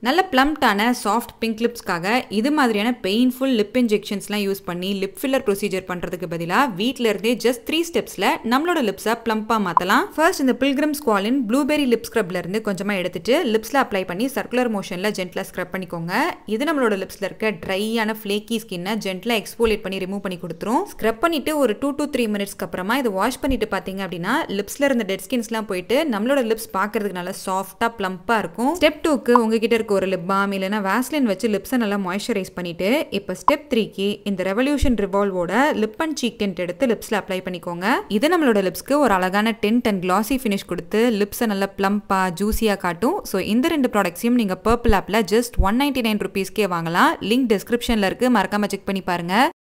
நல்ல பிளம்டான soft pink லிப்ஸ்க்காக இது மாதிரியான பெயின்ஃபுல் லிப் இன்ஜெக்ஷன்ஸ்லாம் யூஸ் பண்ணி லிப் ஃபில்லர் ப்ரொசீஜர் பண்ணுறதுக்கு பதிலாக வீட்டில இருந்தே ஜஸ்ட் த்ரீ ஸ்டெப்ஸில் நம்மளோட லிப்ஸை ப்ளம்பாக மாற்றலாம் ஃபர்ஸ்ட் இந்த பில்கிரம் ஸ்குவாலின் ப்ளூபெரி லிப் ஸ்க்ரப்ல இருந்து கொஞ்சமாக எடுத்துட்டு லிப்ஸில் அப்ளை பண்ணி சர்க்குலர் மோஷனில் ஜென்ட்லாக ஸ்க்ரப் பண்ணிக்கோங்க இது நம்மளோட லிப்ஸில் இருக்க ட்ரையான ஃப்ளேக்கி ஸ்கின்னை ஜென்ட்லாக எக்ஸ்போலேட் பண்ணி ரிமூவ் பண்ணி கொடுத்துரும் ஸ்க்ரப் பண்ணிட்டு ஒரு டூ டு த்ரீ மினிட்ஸ்க்கு அப்புறமா இதை வாஷ் பண்ணிட்டு பார்த்தீங்க அப்படின்னா லிப்ஸில் இருந்த டெட் ஸ்கின்ஸ்லாம் போயிட்டு நம்மளோட லிப்ஸ் பார்க்கறதுக்கு நல்லா சாஃப்டாக ப்ளம்பாக இருக்கும் ஸ்டெப் டூக்கு உங்ககிட்ட இருக்க ஒரு லிப் பாம் இல்லைனா வேஸ்லின் வச்சு லிப்ஸை நல்லா மாய்ஸ்சரைஸ் பண்ணிட்டு இப்போ ஸ்டெப் த்ரீக்கு இந்த ரெவல்யூஷன் ரிவால்வோட லிப் அண்ட் சீக் டென்ட் எடுத்து லிப்ஸில் அப்ளை பண்ணிக்கோங்க இது நம்மளோட லிப்ஸ்க்கு ஒரு அழகான டென்ட் அண்ட் கிளாசி ஃபினிஷ் கொடுத்து லிப்ஸை நல்லா ப்ளம்பாக ஜூஸியாக காட்டும் ஸோ இந்த ரெண்டு ப்ராடக்ட்ஸையும் நீங்கள் பர்பிள் ஆப்பில் ஜஸ்ட் ஒன் நைன்டி நைன் ருபீஸ்க்கே வாங்கலாம் லிங்க் டிஸ்கிரிப்ஷனில் இருக்குது மறக்காம செக் பண்ணி பாருங்க